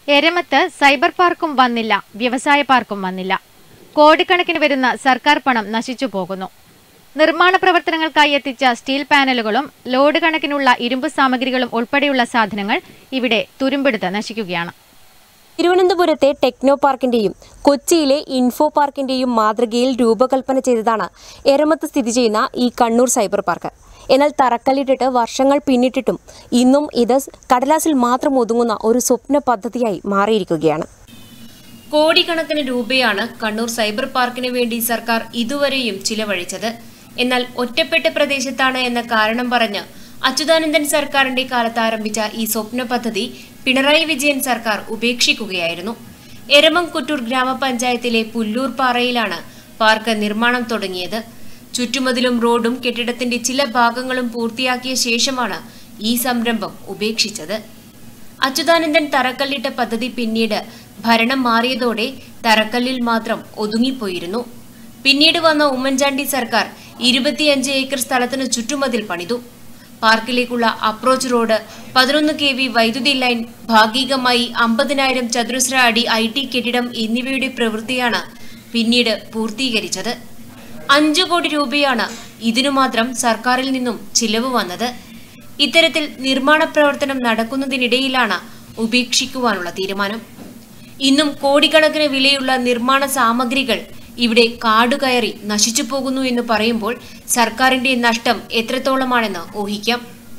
എരമത്ത് cyber പാർക്കും വന്നില്ല വ്യവസായ പാർക്കും വന്നില്ല കോടിക്കണക്കിന് വരുന്ന സർക്കാർ പണം നശിച്ചു പോകുന്നു നിർമ്മാണ പ്രവർത്തനങ്ങൾക്കായി എത്തിച്ച സ്റ്റീൽ പാനലുകളും ലോഡ് കണക്കിനുള്ള ഇരുമ്പ് സാമഗ്രികളും ഉൾപ്പെടെയുള്ള സാധനങ്ങൾ ഇവിടെ തുരുമ്പെടുത്ത് നശിക്കുകയാണ് തിരുവനന്തപുരത്തെ ടെക്നോ പാർക്കിന്റെയും കൊച്ചിയിലെ ഇൻഫോ പാർക്കിന്റെയും മാതൃകയിൽ രൂപകൽപ്പന ചെയ്തതാണ് എരമത്ത് സ്ഥിതി ചെയ്യുന്ന ഈ കണ്ണൂർ സൈബർ പാർക്ക് എന്നാൽ തറക്കല്ലിട്ടിട്ട് വർഷങ്ങൾ പിന്നിട്ടിട്ടും ഇന്നും ഇത് കടലാസിൽ മാത്രം ഒതുങ്ങുന്ന ഒരു സ്വപ്ന പദ്ധതിയായി മാറിയിരിക്കുകയാണ് കോടിക്കണക്കിന് രൂപയാണ് കണ്ണൂർ സൈബർ പാർക്കിന് വേണ്ടി സർക്കാർ ഇതുവരെയും ചിലവഴിച്ചത് എന്നാൽ ഒറ്റപ്പെട്ട പ്രദേശത്താണ് എന്ന കാരണം പറഞ്ഞ് അച്യുതാനന്ദൻ സർക്കാരിന്റെ കാലത്ത് ആരംഭിച്ച ഈ സ്വപ്ന പദ്ധതി പിണറായി വിജയൻ സർക്കാർ ഉപേക്ഷിക്കുകയായിരുന്നു എരമംകുറ്റൂർ ഗ്രാമപഞ്ചായത്തിലെ പുല്ലൂർ പാറയിലാണ് പാർക്ക് നിർമ്മാണം തുടങ്ങിയത് ചുറ്റുമതിലും റോഡും കെട്ടിടത്തിന്റെ ചില ഭാഗങ്ങളും പൂർത്തിയാക്കിയ ശേഷമാണ് ഈ സംരംഭം ഉപേക്ഷിച്ചത് അച്യുതാനന്ദൻ തറക്കല്ലിട്ട പദ്ധതി പിന്നീട് ഭരണം മാറിയതോടെ തറക്കല്ലിൽ മാത്രം ഒതുങ്ങിപ്പോയിരുന്നു പിന്നീട് വന്ന ഉമ്മൻചാണ്ടി സർക്കാർ ഇരുപത്തിയഞ്ച് ഏക്കർ സ്ഥലത്തിന് ചുറ്റുമതിൽ പണിതു പാർക്കിലേക്കുള്ള അപ്രോച്ച് റോഡ് പതിനൊന്ന് കെ വി വൈദ്യുതി ലൈൻ ഭാഗികമായി അമ്പതിനായിരം ചതുരശ്ര അടി ഐ ടി കെട്ടിടം എന്നിവയുടെ പ്രവൃത്തിയാണ് പിന്നീട് പൂർത്തീകരിച്ചത് അഞ്ചു കോടി രൂപയാണ് ഇതിനു മാത്രം സർക്കാരിൽ നിന്നും ചിലവ് വന്നത് ഇത്തരത്തിൽ നിർമ്മാണ പ്രവർത്തനം നടക്കുന്നതിനിടയിലാണ് ഉപേക്ഷിക്കുവാനുള്ള തീരുമാനം ഇന്നും കോടിക്കണക്കിന് വിലയുള്ള നിർമ്മാണ സാമഗ്രികൾ ഇവിടെ കാടുകയറി നശിച്ചു പോകുന്നു എന്ന് പറയുമ്പോൾ സർക്കാരിന്റെ നഷ്ടം എത്രത്തോളമാണെന്ന് ഊഹിക്കാം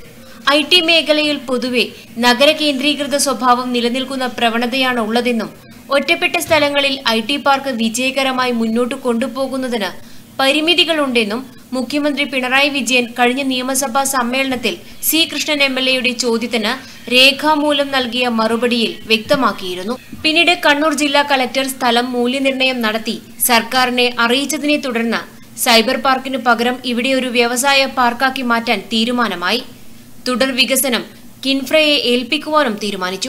ഐ ടി മേഖലയിൽ പൊതുവെ നഗര കേന്ദ്രീകൃത സ്വഭാവം നിലനിൽക്കുന്ന പ്രവണതയാണ് ഉള്ളതെന്നും ഒറ്റപ്പെട്ട സ്ഥലങ്ങളിൽ ഐ ടി പാർക്ക് വിജയകരമായി മുന്നോട്ട് കൊണ്ടുപോകുന്നതിന് പരിമിതികളുണ്ടെന്നും മുഖ്യമന്ത്രി പിണറായി വിജയൻ കഴിഞ്ഞ നിയമസഭാ സമ്മേളനത്തിൽ സി കൃഷ്ണൻ എം എൽ എയുടെ ചോദ്യത്തിന് രേഖാമൂലം നൽകിയ മറുപടിയിൽ വ്യക്തമാക്കിയിരുന്നു പിന്നീട് കണ്ണൂർ ജില്ലാ കലക്ടർ സ്ഥലം മൂല്യനിർണ്ണയം നടത്തി സർക്കാരിനെ അറിയിച്ചതിനെ തുടർന്ന് സൈബർ പാർക്കിനു പകരം ഇവിടെ ഒരു വ്യവസായ പാർക്കാക്കി മാറ്റാൻ തീരുമാനമായി തുടർ വികസനം കിൻഫ്രയെ ഏൽപ്പിക്കുവാനും തീരുമാനിച്ചു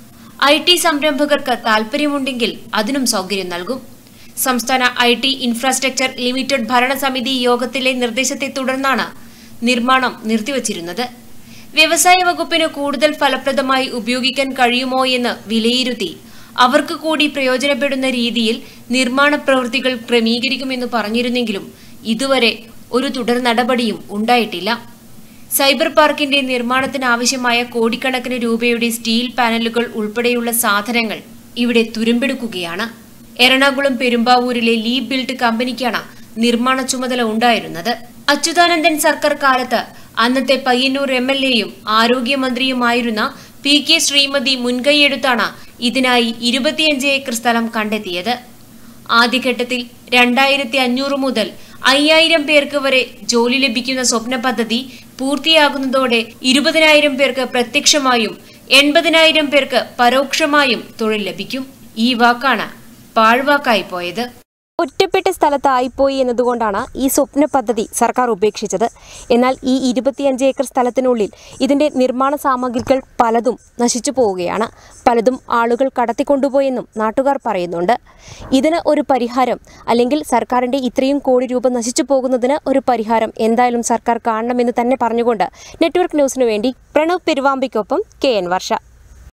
ഐ ടി സംരംഭകർക്ക് താൽപ്പര്യമുണ്ടെങ്കിൽ അതിനും സൗകര്യം നൽകും സംസ്ഥാന ഐ ടി ഇൻഫ്രാസ്ട്രക്ചർ ലിമിറ്റഡ് ഭരണസമിതി യോഗത്തിലെ നിർദ്ദേശത്തെ തുടർന്നാണ് നിർമ്മാണം നിർത്തിവച്ചിരുന്നത് വ്യവസായ വകുപ്പിന് കൂടുതൽ ഫലപ്രദമായി ഉപയോഗിക്കാൻ കഴിയുമോ എന്ന് വിലയിരുത്തി അവർക്ക് കൂടി പ്രയോജനപ്പെടുന്ന രീതിയിൽ നിർമ്മാണ പ്രവൃത്തികൾ ക്രമീകരിക്കുമെന്ന് പറഞ്ഞിരുന്നെങ്കിലും ഇതുവരെ ഒരു തുടർ നടപടിയും ഉണ്ടായിട്ടില്ല സൈബർ പാർക്കിന്റെ നിർമ്മാണത്തിന് ആവശ്യമായ കോടിക്കണക്കിന് രൂപയുടെ സ്റ്റീൽ പാനലുകൾ ഉൾപ്പെടെയുള്ള സാധനങ്ങൾ ഇവിടെ തുരുമ്പെടുക്കുകയാണ് എറണാകുളം പെരുമ്പാവൂരിലെ ലീ ബിൽഡ് കമ്പനിക്കാണ് നിർമ്മാണ ചുമതല ഉണ്ടായിരുന്നത് അച്യുതാനന്ദൻ സർക്കാർ കാലത്ത് അന്നത്തെ പയ്യന്നൂർ എം എൽ എയും ആരോഗ്യമന്ത്രിയുമായിരുന്ന പി കെ ശ്രീമതി മുൻകൈയെടുത്താണ് ഇതിനായി ഇരുപത്തിയഞ്ച് ഏക്കർ സ്ഥലം കണ്ടെത്തിയത് ആദ്യഘട്ടത്തിൽ രണ്ടായിരത്തി അഞ്ഞൂറ് മുതൽ അയ്യായിരം പേർക്ക് വരെ ജോലി ലഭിക്കുന്ന സ്വപ്ന പദ്ധതി പൂർത്തിയാകുന്നതോടെ ഇരുപതിനായിരം പേർക്ക് പ്രത്യക്ഷമായും എൺപതിനായിരം പേർക്ക് പരോക്ഷമായും തൊഴിൽ ലഭിക്കും ഈ വാക്കാണ് പാഴ്വാക്കായി പോയത് ഒറ്റപ്പെട്ട സ്ഥലത്തായിപ്പോയി എന്നതുകൊണ്ടാണ് ഈ സ്വപ്ന പദ്ധതി സർക്കാർ ഉപേക്ഷിച്ചത് എന്നാൽ ഈ ഇരുപത്തിയഞ്ച് ഏക്കർ സ്ഥലത്തിനുള്ളിൽ ഇതിന്റെ നിർമ്മാണ സാമഗ്രികൾ പലതും നശിച്ചു പോവുകയാണ് പലതും ആളുകൾ കടത്തിക്കൊണ്ടുപോയെന്നും നാട്ടുകാർ പറയുന്നുണ്ട് ഇതിന് ഒരു പരിഹാരം അല്ലെങ്കിൽ സർക്കാരിന്റെ ഇത്രയും കോടി രൂപ നശിച്ചു പോകുന്നതിന് ഒരു പരിഹാരം എന്തായാലും സർക്കാർ കാണണമെന്ന് തന്നെ പറഞ്ഞുകൊണ്ട് നെറ്റ്വർക്ക് ന്യൂസിനു വേണ്ടി പ്രണവ് പെരുവാമ്പിക്കൊപ്പം കെ എൻ വർഷ